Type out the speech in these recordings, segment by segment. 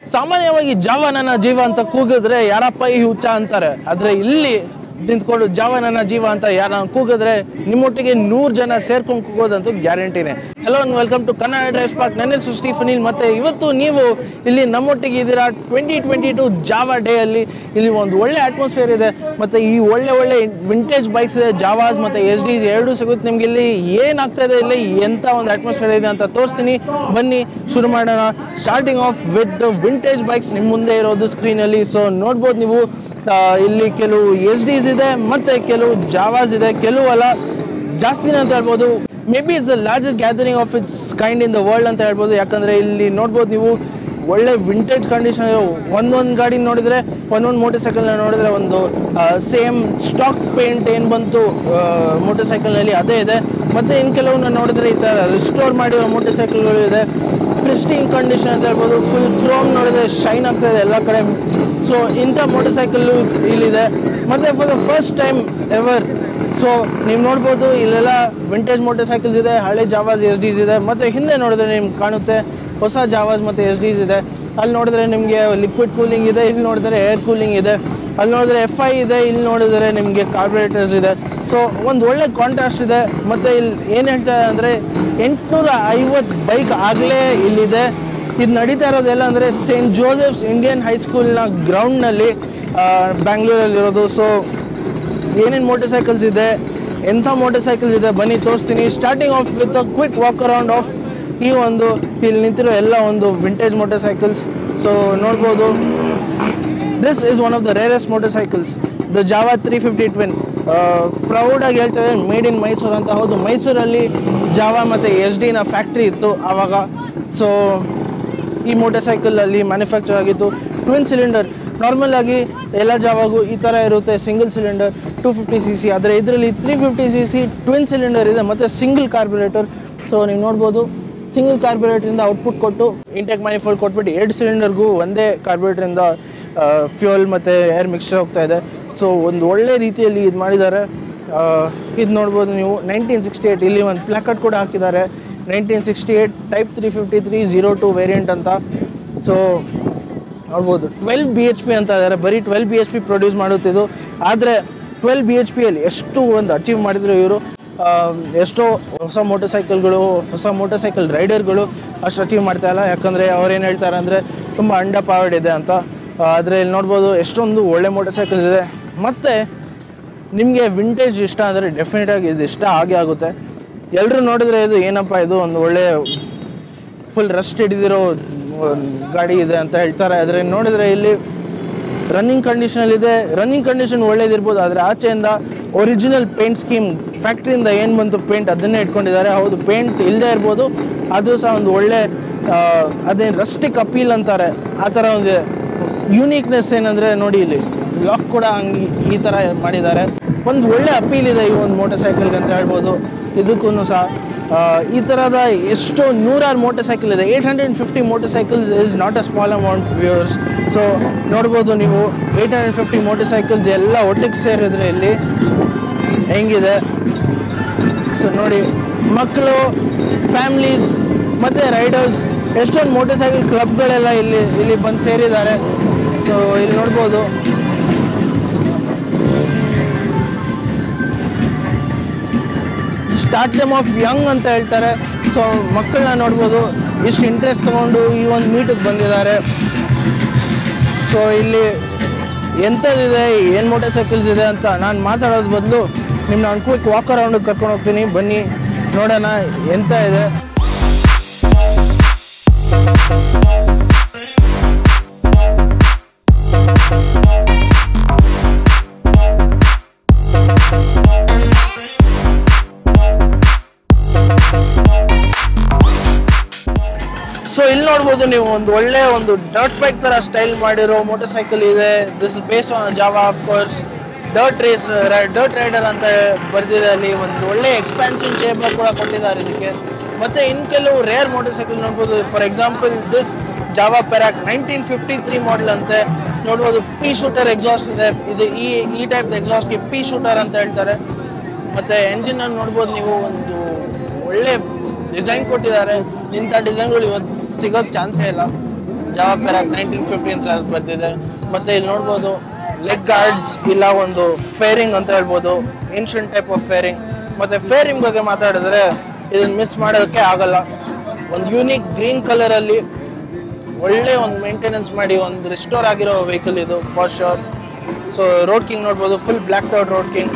ಸಾಮಾನ್ಯವಾಗಿ ಜಾವ ನನ್ನ ಜೀವ ಅಂತ ಕೂಗಿದ್ರೆ ಯಾರಪ್ಪ ಈ ಹುಚ್ಚ ಅಂತಾರೆ ಆದ್ರೆ ಇಲ್ಲಿ ನಿಂತ್ಕೊಂಡು ಜಾವ ನನ್ನ ಜೀವ ಅಂತ ಯಾರ ಕೂಗಿದ್ರೆ ನಿಮ್ಮೊಟ್ಟಿಗೆ ನೂರು ಜನ ಸೇರ್ಕೊಂಡು ಕೂಗೋದಂತೂ ಗ್ಯಾರಂಟಿನೇ hello welcome to Kannada drive park ನನ್ನ ಹೆಸರು ಸ್ಟೀಫನಿಲ್ ಮತ್ತೆ ಇವತ್ತು ನೀವು ಇಲ್ಲಿ ನಮ್ಮೊಟ್ಟಿಗೆ ಇದ್ದೀರಾ twenty twenty two Java day ಅಲ್ಲಿ ಇಲ್ಲಿ ಒಂದು ಒಳ್ಳೆ ಅಟ್ಮಾಸ್ಫಿಯರ್ ಇದೆ ಮತ್ತೆ ಈ ಒಳ್ಳೆ ಒಳ್ಳೆ ವಿಂಟೇಜ್ ಬೈಕ್ಸ್ ಇದೆ ಜಾವಾಸ್ ಮತ್ತೆ ಎಸ್ ಡಿ ಎರಡೂ ಸಿಗುತ್ತೆ ನಿಮ್ಗೆ ಇಲ್ಲಿ ಏನಾಗ್ತಾ ಇದೆ ಇಲ್ಲಿ ಎಂತ ಒಂದು ಅಟ್ಮಾಸ್ಫಿಯರ್ ಇದೆ ಅಂತ ತೋರಿಸ್ತೀನಿ ಬನ್ನಿ ಶುರು ಮಾಡೋಣ starting off with the vintage bikes ನಿಮ್ಮ ಮುಂದೆ ಇರೋದು ಸ್ಕ್ರೀನಲ್ಲಿ ಸೊ ನೋಡ್ಬೋದು ನೀವು ಆ, ಇಲ್ಲಿ ಕೆಲವು ಎಸ್ ಡಿಸ್ ಇದೆ ಮತ್ತೆ ಕೆಲವು ಜಾವಾಸ್ ಇದೆ ಕೆಲವು ಅಲ್ಲ ಜಾಸ್ತಿನೇ ಅಂತ ಹೇಳ್ಬೋದು maybe it's the largest gathering of its kind in the world ಅಂತ ಹೇಳ್ಬೋದು ಯಾಕಂದ್ರೆ ಇಲ್ಲಿ ನೋಡ್ಬೋದು ನೀವು ಒಳ್ಳೆ ವಿಂಟೇಜ್ ಕಂಡೀಷನ್ ಒಂದೊಂದು ಗಾಡಿ ನೋಡಿದ್ರೆ ಒಂದೊಂದು ಮೋಟರ್ ಸೈಕಲ್ ನೋಡಿದ್ರೆ ಒಂದು ಸೇಮ್ ಸ್ಟಾಕ್ ಪೇಂಟ್ ಏನು ಬಂತು ಮೋಟರ್ ಸೈಕಲ್ನಲ್ಲಿ ಅದೇ ಇದೆ ಮತ್ತೆ ಇನ್ನು ಕೆಲವನ್ನ ನೋಡಿದ್ರೆ ಈ ಥರ ರಿಸ್ಟೋರ್ ಮಾಡಿರೋ ಮೋಟರ್ ಸೈಕಲ್ಗಳು ಇದೆ ಪ್ರಿಸ್ಟಿಂಗ್ ಕಂಡೀಷನ್ ಅಂತ ಹೇಳ್ಬೋದು ಫುಲ್ ಕ್ರೋಮ್ ನೋಡಿದ್ರೆ ಶೈನ್ ಆಗ್ತಾ ಇದೆ ಎಲ್ಲ ಕಡೆ ಸೊ ಇಂಥ ಮೋಟರ್ ಸೈಕಲ್ಲು ಇಲ್ಲಿದೆ ಮತ್ತೆ for the first time ever so ನೀವು ನೋಡ್ಬೋದು ಇಲ್ಲೆಲ್ಲ ವಿಂಟೇಜ್ ಮೋಟರ್ ಸೈಕಲ್ಸ್ ಇದೆ ಹಳೆ ಜಾವಾಸ್ ಎಸ್ ಡಿಸ್ ಇದೆ ಮತ್ತೆ ಹಿಂದೆ ನೋಡಿದ್ರೆ ನಿಮ್ಗೆ ಕಾಣುತ್ತೆ ಹೊಸ ಜಾವಾಸ್ ಮತ್ತು ಎಸ್ ಡಿಸ್ ಇದೆ ಅಲ್ಲಿ ನೋಡಿದ್ರೆ ನಿಮಗೆ ಲಿಕ್ವಿಡ್ ಕೂಲಿಂಗ್ ಇದೆ ಇಲ್ಲಿ ನೋಡಿದ್ರೆ ಏರ್ ಕೂಲಿಂಗ್ ಇದೆ ಅಲ್ಲಿ ನೋಡಿದ್ರೆ ಎಫ್ ಐ ಇದೆ ಇಲ್ಲಿ ನೋಡಿದ್ರೆ ನಿಮಗೆ ಕಾರ್ಬೊರೇಟರ್ಸ್ ಇದೆ ಸೊ ಒಂದು ಒಳ್ಳೆ ಕಾಂಟ್ರಾಸ್ಟ್ ಇದೆ ಮತ್ತು ಇಲ್ಲಿ ಏನು ಹೇಳ್ತಾರೆ ಅಂದರೆ ಎಂಟುನೂರ ಐವತ್ತು ಬೈಕ್ ಆಗಲೇ ಇಲ್ಲಿದೆ ಇದು ನಡೀತಾ ಇರೋದೆಲ್ಲ ಅಂದರೆ ಸೇಂಟ್ ಜೋಸೆಫ್ಸ್ ಇಂಡಿಯನ್ ಹೈಸ್ಕೂಲ್ನ ಗ್ರೌಂಡ್ನಲ್ಲಿ ಬ್ಯಾಂಗ್ಳೂರಲ್ಲಿರೋದು ಸೊ ಏನೇನು ಮೋಟರ್ ಸೈಕಲ್ಸ್ ಇದೆ ಎಂಥ ಮೋಟರ್ ಸೈಕಲ್ಸ್ ಇದೆ ಬನ್ನಿ ತೋರಿಸ್ತೀನಿ starting off with a quick walk around of ಈ ಒಂದು ಇಲ್ಲಿ ನಿಂತಿರೋ ಎಲ್ಲ ಒಂದು ವಿಂಟೇಜ್ ಮೋಟರ್ ಸೈಕಲ್ಸ್ ಸೊ ನೋಡ್ಬೋದು this is one of the rarest motorcycles the Java three fifty twin ಪ್ರೌಡಾಗಿ ಹೇಳ್ತದೆ ಮೇಡ್ ಇನ್ ಮೈಸೂರು ಅಂತ ಹೌದು ಮೈಸೂರಲ್ಲಿ ಜಾವಾ ಮತ್ತು ಎಸ್ ಡಿನ ಫ್ಯಾಕ್ಟ್ರಿ ಇತ್ತು ಆವಾಗ ಸೊ ಈ ಮೋಟರ್ ಸೈಕಲಲ್ಲಿ ಮ್ಯಾನುಫ್ಯಾಕ್ಚರ್ ಆಗಿತ್ತು ಟ್ವಿನ್ ಸಿಲಿಂಡರ್ ನಾರ್ಮಲ್ ಆಗಿ ಎಲ್ಲ ಜಾವಾಗೂ ಈ ಥರ ಇರುತ್ತೆ single cylinder two fifty C C ಆದರೆ ಇದರಲ್ಲಿ three fifty C C twin cylinder ಇದೆ ಮತ್ತು ಸಿಂಗಲ್ ಕಾರ್ಬೊರೇಟರ್ ಸೊ ನೀವು ನೋಡ್ಬೋದು ಸಿಂಗಲ್ ಕಾರ್ಬೊರೇಟ್ರಿಂದ ಔಟ್ಪುಟ್ ಕೊಟ್ಟು ಇಂಟೆಕ್ ಮ್ಯಾನಿಫೋಲ್ಡ್ ಕೊಟ್ಬಿಟ್ಟು ಎರಡು ಸಿಲಿಂಡರ್ಗೂ ಒಂದೇ ಕಾರ್ಬೊರೇಟ್ರಿಂದ ಫ್ಯೂಯಲ್ ಮತ್ತು ಏರ್ ಮಿಕ್ಸ್ಚರ್ ಹೋಗ್ತಾ ಇದೆ ಸೊ ಒಂದು ಒಳ್ಳೆ ರೀತಿಯಲ್ಲಿ ಇದು ಮಾಡಿದ್ದಾರೆ ಇದು ನೋಡ್ಬೋದು ನೀವು ನೈನ್ಟೀನ್ ಸಿಕ್ಸ್ಟಿ ಏಯ್ಟ್ ಇಲ್ಲಿ ಒಂದು ಪ್ಲಾಕಟ್ ಕೂಡ ಹಾಕಿದ್ದಾರೆ nineteen sixty eight type three fifty three zero two variant ಅಂತ ಸೊ ನೋಡ್ಬೋದು ಟ್ವೆಲ್ ಬಿ ಎಚ್ ಪಿ ಅಂತ ಇದ್ದಾರೆ ಬರೀ twelve B H P produce ಮಾಡುತ್ತಿದ್ದು ಆದರೆ ಟ್ವೆಲ್ ಬಿ ಎಚ್ ಪಿಯಲ್ಲಿ ಎಷ್ಟು ಒಂದು ಅಚೀವ್ ಮಾಡಿದ್ರು ಇವರು ಎಷ್ಟೋ ಹೊಸ ಮೋಟರ್ ಸೈಕಲ್ಗಳು ಹೊಸ ಮೋಟರ್ ಸೈಕಲ್ ರೈಡರ್ಗಳು ಅಷ್ಟು ಅಚೀವ್ ಮಾಡ್ತಾ ಇಲ್ಲ ಯಾಕಂದರೆ ಅವ್ರೇನು ಹೇಳ್ತಾರೆ ಅಂದರೆ ತುಂಬ ಅಂಡರ್ ಪವರ್ಡ್ ಇದೆ ಅಂತ ಆದರೆ ಇಲ್ಲಿ ನೋಡ್ಬೋದು ಎಷ್ಟೊಂದು ಒಳ್ಳೆ ಮೋಟರ್ ಸೈಕಲ್ಸ್ ಇದೆ ಮತ್ತು ನಿಮಗೆ ವಿಂಟೇಜ್ ಇಷ್ಟ ಅಂದರೆ ಡೆಫಿನೆಟಾಗಿ ಇದು ಇಷ್ಟ ಆಗೇ ಆಗುತ್ತೆ ಎಲ್ಲರೂ ನೋಡಿದ್ರೆ ಇದು ಏನಪ್ಪ ಇದು ಒಂದು ಒಳ್ಳೆ ಫುಲ್ ರಸ್ಟ್ ಹಿಡಿದಿರೋ ಒಂದ್ ಗಾಡಿ ಇದೆ ಅಂತ ಹೇಳ್ತಾರೆ ಆದರೆ ನೋಡಿದರೆ ಇಲ್ಲಿ ರನ್ನಿಂಗ್ ಕಂಡೀಷನಲ್ಲಿ ಇದೆ ರನ್ನಿಂಗ್ ಕಂಡೀಷನ್ ಒಳ್ಳೇದಿರ್ಬೋದು ಆದರೆ ಆಚೆಯಿಂದ ಒರಿಜಿನಲ್ ಪೇಂಟ್ ಸ್ಕೀಮ್ ಫ್ಯಾಕ್ಟ್ರಿಯಿಂದ ಏನು ಬಂತು ಪೇಂಟ್ ಅದನ್ನೇ ಇಟ್ಕೊಂಡಿದ್ದಾರೆ ಹೌದು ಪೇಂಟ್ ಇಲ್ಲದೆ ಇರ್ಬೋದು ಅದು ಸಹ ಒಂದು ಒಳ್ಳೆ ಅದೇನು ರಸ್ಟಿಕ್ ಅಪೀಲ್ ಅಂತಾರೆ ಆ ಥರ ಒಂದು ಯೂನಿಕ್ನೆಸ್ ಏನಂದರೆ ನೋಡಿ ಇಲ್ಲಿ ಲಾಕ್ ಕೂಡ ಹಂಗೆ ಈ ಥರ ಮಾಡಿದ್ದಾರೆ ಒಂದು ಒಳ್ಳೆ ಅಪೀಲ್ ಇದೆ ಈ ಒಂದು ಮೋಟರ್ ಸೈಕಲ್ಗೆ ಅಂತ ಹೇಳ್ಬೋದು ಇದಕ್ಕೂ ಸಹ ಆ, ಈ ಥರದ ಎಷ್ಟೋ ನೂರಾರು ಮೋಟರ್ ಸೈಕಲ್ ಇದೆ eight hundred fifty motorcycles is not a small amount viewers so ನೋಡ್ಬೋದು ನೀವು eight hundred fifty motorcycles ಎಲ್ಲ ಒಟ್ಟಿಗೆ ಸೇರಿದ್ರೆ ಇಲ್ಲಿ ಹೆಂಗಿದೆ ಸೊ ನೋಡಿ ಮಕ್ಕಳು ಫ್ಯಾಮ್ಲೀಸ್ ಮತ್ತು ರೈಡರ್ಸ್ ಎಷ್ಟೊಂದು ಮೋಟರ್ ಸೈಕಲ್ ಕ್ಲಬ್ಗಳೆಲ್ಲ ಇಲ್ಲಿ ಇಲ್ಲಿ ಬಂದು ಸೇರಿದ್ದಾರೆ ಸೊ ಇಲ್ಲಿ ನೋಡ್ಬೋದು ಸ್ಟಾರ್ಟ್ ದಮ್ ಆಫ್ ಯಂಗ್ ಅಂತ ಹೇಳ್ತಾರೆ ಸೊ ಮಕ್ಕಳನ್ನ ನೋಡ್ಬೋದು ಇಷ್ಟು ಇಂಟ್ರೆಸ್ಟ್ ತೊಗೊಂಡು ಈ ಒಂದು ಮೀಟಿಗೆ ಬಂದಿದ್ದಾರೆ ಸೊ ಇಲ್ಲಿ ಎಂಥದ್ದಿದೆ ಏನು ಮೋಟರ್ ಸೈಕಲ್ಸ್ ಇದೆ ಅಂತ ನಾನು ಮಾತಾಡೋದು ಬದಲು ನಿಮ್ಮನ್ನ ಒಂದು ಕ್ವಿಕ್ ವಾಕ್ ಅರೌಂಡ್ ಕರ್ಕೊಂಡು ಹೋಗ್ತೀನಿ ಬನ್ನಿ ನೋಡೋಣ ಎಂತ ಇದೆ ಸೊ ಇಲ್ಲಿ ನೋಡ್ಬೋದು ನೀವು ಒಂದು ಒಳ್ಳೆ ಒಂದು ಡರ್ಟ್ ಬೈಕ್ ತರ ಸ್ಟೈಲ್ ಮಾಡಿರೋ ಮೋಟರ್ ಸೈಕಲ್ ಇದೆ this based on Java of course dirt race dirt rider ಅಂತ ಬರ್ದಿದೆ ಅಲ್ಲಿ ಒಂದು ಒಳ್ಳೆ ಎಕ್ಸ್ಪ್ಯಾನ್ಷನ್ ಶೇಪ್ ಕೂಡ ಕೊಟ್ಟಿದ್ದಾರೆ ಇದಕ್ಕೆ ಮತ್ತೆ ಇನ್ ಕೆಲವು ರೇರ್ ಮೋಟರ್ ಸೈಕಲ್ ನೋಡ್ಬೋದು for example this Java Perak nineteen fifty three model ಅಂತೆ ನೋಡ್ಬೋದು ಪಿ ಶೂಟರ್ ಎಕ್ಸಾಸ್ಟ್ ಇದೆ ಇದು ಈ ಈ ಟೈಪ್ ಎಕ್ಸಾಸ್ಟ್ಗೆ ಪಿ ಶೂಟರ್ ಅಂತ ಹೇಳ್ತಾರೆ ಮತ್ತೆ ಎಂಜಿನ್ ಅನ್ನು ನೋಡ್ಬೋದು ನೀವು ಒಂದು ಒಳ್ಳೆ ಡಿಸೈನ್ ಕೊಟ್ಟಿದ್ದಾರೆ ಇಂಥ ಡಿಸೈನ್ಗಳು ಇವತ್ತು ಸಿಗೋಕ್ಕೆ ಚಾನ್ಸೇ ಇಲ್ಲ ಜಾವಾ ಪೆರಾಕ್ ನೈನ್ಟೀನ್ ಫಿಫ್ಟಿ ಅಂತ ಬರ್ತಿದೆ ಮತ್ತೆ ಇಲ್ಲಿ ನೋಡ್ಬೋದು ಲೆಗ್ ಗಾರ್ಡ್ಸ್ ಇಲ್ಲ ಒಂದು ಫೇರಿಂಗ್ ಅಂತ ಹೇಳ್ಬೋದು ಏನ್ಷಿಯಂಟ್ ಟೈಪ್ ಆಫ್ ಫೇರಿಂಗ್ ಮತ್ತೆ ಫೇರಿಂಗ್ ಬಗ್ಗೆ ಮಾತಾಡಿದ್ರೆ ಇದನ್ನ ಮಿಸ್ ಮಾಡೋದಕ್ಕೆ ಆಗಲ್ಲ ಒಂದು ಯೂನಿಕ್ ಗ್ರೀನ್ ಕಲರ್ ಅಲ್ಲಿ ಒಳ್ಳೆ ಒಂದು ಮೇಂಟೆನೆನ್ಸ್ ಮಾಡಿ ಒಂದು ರಿಸ್ಟೋರ್ ಆಗಿರೋ ವೆಹಿಕಲ್ ಇದು for sure so road king ನೋಡ್ಬೋದು full black out road king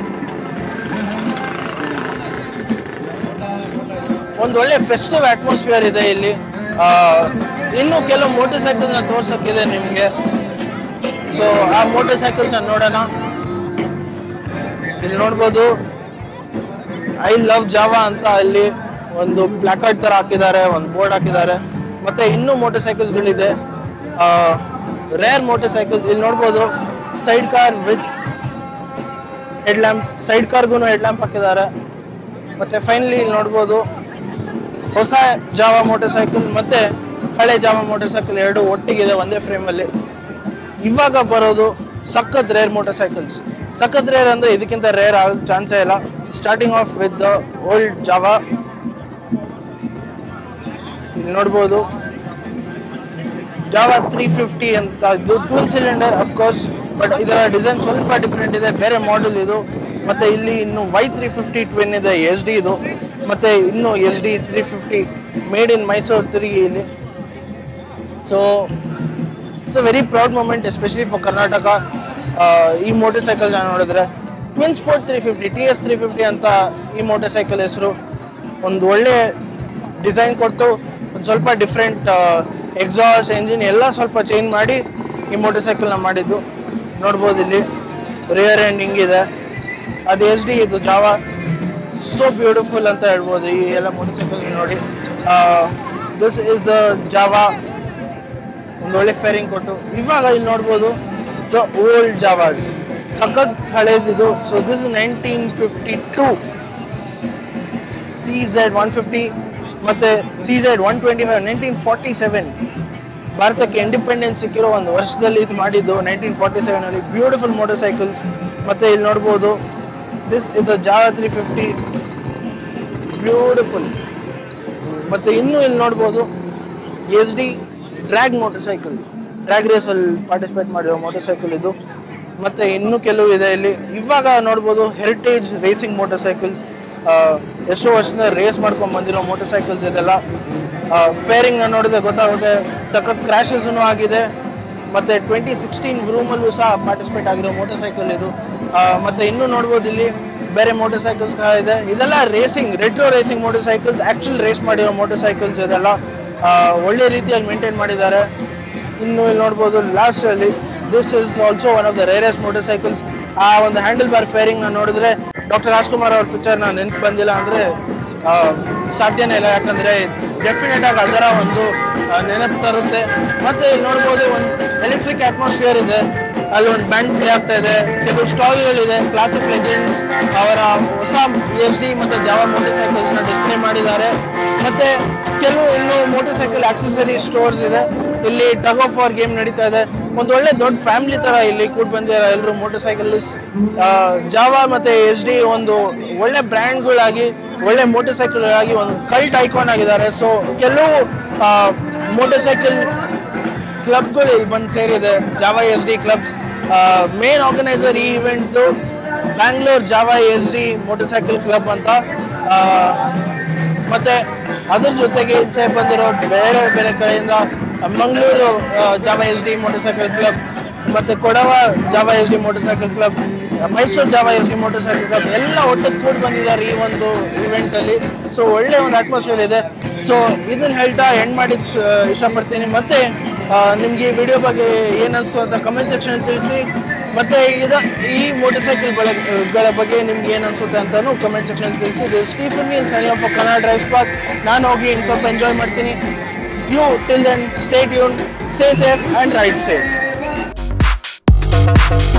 ಒಂದು ಒಳ್ಳೆ ಫೆಸ್ಟಿವ್ ಅಟ್ಮಾಸ್ಫಿಯರ್ ಇದೆ ಇಲ್ಲಿ ಆ, ಇನ್ನು ಕೆಲವು ಮೋಟರ್ ಸೈಕಲ್ನ ತೋರ್ಸಕ್ಕಿದೆ ನಿಮಗೆ ಸೊ ಆ ಮೋಟರ್ ಸೈಕಲ್ಸ್ ನೋಡೋಣ ಇಲ್ಲಿ ನೋಡ್ಬೋದು ಐ ಲವ್ ಜಾವಾ ಅಂತ ಅಲ್ಲಿ ಒಂದು ಪ್ಲಾಕಾರ್ಡ್ ತರ ಹಾಕಿದ್ದಾರೆ ಒಂದು ಬೋರ್ಡ್ ಹಾಕಿದ್ದಾರೆ ಮತ್ತೆ ಇನ್ನೂ ಮೋಟರ್ ಸೈಕಲ್ಸ್ಗಳಿದೆ ರೇರ್ ಮೋಟರ್ ಸೈಕಲ್ಸ್ ಇಲ್ಲಿ ನೋಡ್ಬೋದು sidecar with headlamp ಸೈಡ್ ಕಾರ್ಗೂ ಹೆಡ್ ಲ್ಯಾಂಪ್ ಹಾಕಿದ್ದಾರೆ ಮತ್ತೆ ಫೈನಲಿ ಇಲ್ಲಿ ನೋಡ್ಬೋದು ಹೊಸ ಜಾವಾ ಮೋಟರ್ ಸೈಕಲ್ ಮತ್ತೆ ಹಳೆ ಜಾವಾ ಮೋಟರ್ ಸೈಕಲ್ ಎರಡು ಒಟ್ಟಿಗಿದೆ ಒಂದೇ ಫ್ರೇಮಲ್ಲಿ ಇವಾಗ ಬರೋದು ಸಖತ್ ರೇರ್ ಮೋಟರ್ ಸೈಕಲ್ಸ್ ಸಖತ್ ರೇರ್ ಅಂದ್ರೆ ಇದಕ್ಕಿಂತ ರೇರ್ ಆಗೋ ಚಾನ್ಸೇ ಇಲ್ಲ starting off with the old Java ಇಲ್ಲಿ ನೋಡ್ಬೋದು ಜಾವಾ ತ್ರೀ ಫಿಫ್ಟಿ ಅಂತ ಇದು ಟೂಲ್ ಸಿಲಿಂಡರ್ ಅಫ್ಕೋರ್ಸ್ ಬಟ್ ಇದರ ಡಿಸೈನ್ ಸ್ವಲ್ಪ ಡಿಫ್ರೆಂಟ್ ಇದೆ ಬೇರೆ ಮಾಡೆಲ್ ಇದು ಮತ್ತೆ ಇಲ್ಲಿ ಇನ್ನು ವೈ ತ್ರೀ ಫಿಫ್ಟಿ ಟ್ವಿನ್ ಇದೆ ಎಸ್ ಡಿ ಇದು ಮತ್ತೆ ಇನ್ನು S D three fifty made in Mysuru three ಇಲ್ಲಿ so it's a very proud moment especially for Karnataka ಈ ಮೋಟರ್ ಸೈಕಲ್ ನೋಡಿದ್ರೆ twin sport three fifty T S three fifty ಅಂತ ಈ motor cycle ಹೆಸರು ಒಂದು ಒಳ್ಳೆ ಡಿಸೈನ್ ಕೊಟ್ಟು ಒಂದು ಸ್ವಲ್ಪ ಡಿಫ್ರೆಂಟ್ ಎಕ್ಸಾಸ್ಟ್ ಎಂಜಿನ್ ಎಲ್ಲ ಸ್ವಲ್ಪ ಚೇಂಜ್ ಮಾಡಿ ಈ ಮೋಟರ್ ಸೈಕಲ್ನ ಮಾಡಿದ್ದು ನೋಡ್ಬೋದು ಇಲ್ಲಿ ರಿಯರ್ ಎಂಡ್ ಹಿಂಗಿದೆ ಅದು ಎಸ್ ಡಿ ಇದು ಜಾವಾ ಸೋ ಬ್ಯೂಟಿಫುಲ್ ಅಂತ ಹೇಳ್ಬೋದು ಈ ಎಲ್ಲ ಮೋಟರ್ ಸೈಕಲ್ ನೋಡಿ ದಿಸ್ ಇಸ್ ದ ಜಾವಾ ಒಂದು ಒಳ್ಳೆ ಫೇರಿಂಗ್ ಕೊಟ್ಟು ಇವಾಗ ಇಲ್ಲಿ ನೋಡ್ಬೋದು ದ ಓಲ್ಡ್ ಜಾವಾಸ್ ಸಖತ್ ಹಳೇದಿದು so this nineteen fifty two C Z one fifty ಮತ್ತೆ C Z one twenty five nineteen forty seven ಭಾರತಕ್ಕೆ ಇಂಡಿಪೆಂಡೆನ್ಸ್ ಸಿಕ್ಕಿರೋ ಒಂದು ವರ್ಷದಲ್ಲಿ ಇದು ಮಾಡಿದ್ದು ನೈನ್ಟೀನ್ ಫಾರ್ಟಿ ಸೆವೆನ್ ಅಲ್ಲಿ ಬ್ಯೂಟಿಫುಲ್ ಮೋಟರ್ ಸೈಕಲ್ಸ್ ಮತ್ತೆ ಇಲ್ಲಿ ನೋಡ್ಬೋದು ದಿಸ್ ಇದು ಜಾವಾ ತ್ರೀ ಫಿಫ್ಟಿ ಬ್ಯೂಟಿಫುಲ್ ಮತ್ತೆ ಇನ್ನು ಇಲ್ಲಿ ನೋಡ್ಬೋದು S D drag motorcycle drag race ಅಲ್ಲಿ ಪಾರ್ಟಿಸಿಪೇಟ್ ಮಾಡಿರೋ ಮೋಟರ್ ಸೈಕಲ್ ಇದು ಮತ್ತೆ ಇನ್ನೂ ಕೆಲವು ಇದೆ ಇಲ್ಲಿ ಇವಾಗ ನೋಡ್ಬೋದು ಹೆರಿಟೇಜ್ ರೇಸಿಂಗ್ ಮೋಟರ್ ಸೈಕಲ್ಸ್ ಎಷ್ಟೋ ವರ್ಷದಿಂದ ರೇಸ್ ಮಾಡ್ಕೊಂಡು ಬಂದಿರೋ ಮೋಟರ್ ಸೈಕಲ್ಸ್ ಇದೆಲ್ಲ ಫೇರಿಂಗ್ ನೋಡಿದ್ರೆ ಗೊತ್ತಾಗುತ್ತೆ ಸಖತ್ ಕ್ರ್ಯಾಶಸ್ ಆಗಿದೆ ಮತ್ತೆ ಟ್ವೆಂಟಿ ಸಿಕ್ಸ್ಟೀನ್ ರೂಮಲ್ಲೂ ಸಹ ಪಾರ್ಟಿಸಿಪೇಟ್ ಆಗಿರೋ ಮೋಟರ್ ಸೈಕಲ್ ಇದು ಆ, ಮತ್ತೆ ಇನ್ನೂ ನೋಡ್ಬೋದು ಇಲ್ಲಿ ಬೇರೆ ಮೋಟರ್ ಸೈಕಲ್ಸ್ ಇದೆ ಇದೆಲ್ಲ racing retro racing motorcycles actual race ಮಾಡಿರೋ ಮೋಟರ್ ಸೈಕಲ್ಸ್ ಇದೆಲ್ಲ ಆ, ಒಳ್ಳೆ ರೀತಿಯಲ್ಲಿ ಮೇಂಟೈನ್ ಮಾಡಿದ್ದಾರೆ ಇನ್ನು ಇಲ್ಲಿ ನೋಡ್ಬೋದು ಲಾಸ್ಟ್ ಅಲ್ಲಿ this is also one of the rarest motorcycles ಆ ಒಂದು ಹ್ಯಾಂಡಲ್ ಬಾರ್ ಫೇರಿಂಗ್ ನ ನೋಡಿದ್ರೆ ಡಾಕ್ಟರ್ ರಾಜ್ಕುಮಾರ್ ಅವ್ರ ಪಿಕ್ಚರ್ ನ ನೆನಪು ಬಂದಿಲ್ಲ ಅಂದ್ರೆ ಆ, ಸಾಧ್ಯನೇ ಇಲ್ಲ ಯಾಕಂದ್ರೆ ಡೆಫಿನೆಟ್ ಆಗಿ ಅದರ ಒಂದು ಆ, ನೆನಪು ತರುತ್ತೆ ಮತ್ತೆ ಇಲ್ಲಿ ನೋಡ್ಬೋದು ಒಂದು ಎಲೆಕ್ಟ್ರಿಕ್ ಅಟ್ಮಾಸ್ಫಿಯರ್ ಇದೆ ಅಲ್ಲಿ ಒಂದು ಬ್ಯಾಂಡ್ ಪ್ಲೇ ಆಗ್ತಾ ಇದೆ ಕೆಲವು ಸ್ಟಾಲ್ಗಳಿದೆ ಕ್ಲಾಸಿಕ್ ಲೆಜೆಂಡ್ಸ್ ಅವರ ಹೊಸ ಎಸ್ ಡಿ ಮತ್ತೆ ಜಾವಾ ಮೋಟರ್ ಸೈಕಲ್ಸ್ ನ ಡಿಸ್ಪ್ಲೇ ಮಾಡಿದ್ದಾರೆ ಮತ್ತೆ ಕೆಲವು ಇನ್ನು ಮೋಟರ್ ಸೈಕಲ್ ಆಕ್ಸೆಸರಿ ಸ್ಟೋರ್ಸ್ ಇದೆ ಇಲ್ಲಿ ಟಗ್ ಆಫ್ ವಾರ್ ಗೇಮ್ ನಡೀತಾ ಇದೆ ಒಂದು ಒಳ್ಳೆ ದೊಡ್ಡ ಫ್ಯಾಮಿಲಿ ತರ ಇಲ್ಲಿ ಕೂಡ ಬಂದಿದ್ದಾರೆ ಎಲ್ಲರೂ ಮೋಟರ್ ಸೈಕಲ್ ಜಾವಾ ಮತ್ತೆ ಎಸ್ ಡಿ ಒಂದು ಒಳ್ಳೆ ಬ್ರ್ಯಾಂಡ್ಗಳಾಗಿ ಒಳ್ಳೆ ಮೋಟರ್ ಸೈಕಲ್ ಆಗಿ ಒಂದು ಕಲ್ಟ್ ಐಕಾನ್ ಆಗಿದ್ದಾರೆ ಸೊ ಕೆಲವು ಮೋಟರ್ ಸೈಕಲ್ ಕ್ಲಬ್ಗಳು ಇಲ್ಲಿ ಬಂದು ಸೇರಿದೆ Java S D clubs main organiser ಈ ಇವೆಂಟ್ದು Bangalore Java S D motorcycle club ಅಂತ ಆ, ಮತ್ತೆ ಅದ್ರ ಜೊತೆಗೆ ಈಚೆ ಬಂದಿರೋ ಬೇರೆ ಬೇರೆ ಕಡೆಯಿಂದ Mangaluru Java S D motorcycle club ಮತ್ತೆ Kodava Java S D motorcycle club Mysuru Java S D motorcycle club ಎಲ್ಲ ಒಟ್ಟಿಗೆ ಕೂಡಿ ಬಂದಿದ್ದಾರೆ ಈ ಒಂದು ಇವೆಂಟ್ ಅಲ್ಲಿ ಸೊ ಒಳ್ಳೆ ಒಂದು ಅಟ್ಮಾಸ್ಫಿಯರ್ ಇದೆ ಸೊ ಇದನ್ನ ಹೇಳ್ತಾ ಎಂಡ್ ಮಾಡಿ ಇಷ್ಟಪಡ್ತೀನಿ ಮತ್ತೆ ಆ, ನಿಮ್ಗೆ ಈ ವಿಡಿಯೋ ಬಗ್ಗೆ ಏನ್ ಅನ್ಸ್ತು ಅಂತ ಕಮೆಂಟ್ ಸೆಕ್ಷನ್ ತಿಳಿಸಿ ಮತ್ತೆ ಇದ ಈ ಮೋಟರ್ ಸೈಕಲ್ ಗಳ ಬಗ್ಗೆ ನಿಮ್ಗೆ ಏನ್ ಅನ್ಸುತ್ತೆ ಅಂತಾನು ಕಮೆಂಟ್ ಸೆಕ್ಷನ್ ತಿಳಿಸಿ ಇದು ಸ್ಟೀಫನ್ ಮಿಲ್ ಸನಿ ಆಫ್ ಕನ್ನಡ ಡ್ರೈವ್ ಸ್ಪಾಕ್ ನಾನು ಹೋಗಿ ಇನ್ನು ಸ್ವಲ್ಪ ಎಂಜಾಯ್ ಮಾಡ್ತೀನಿ you till then stay tuned stay safe and ride safe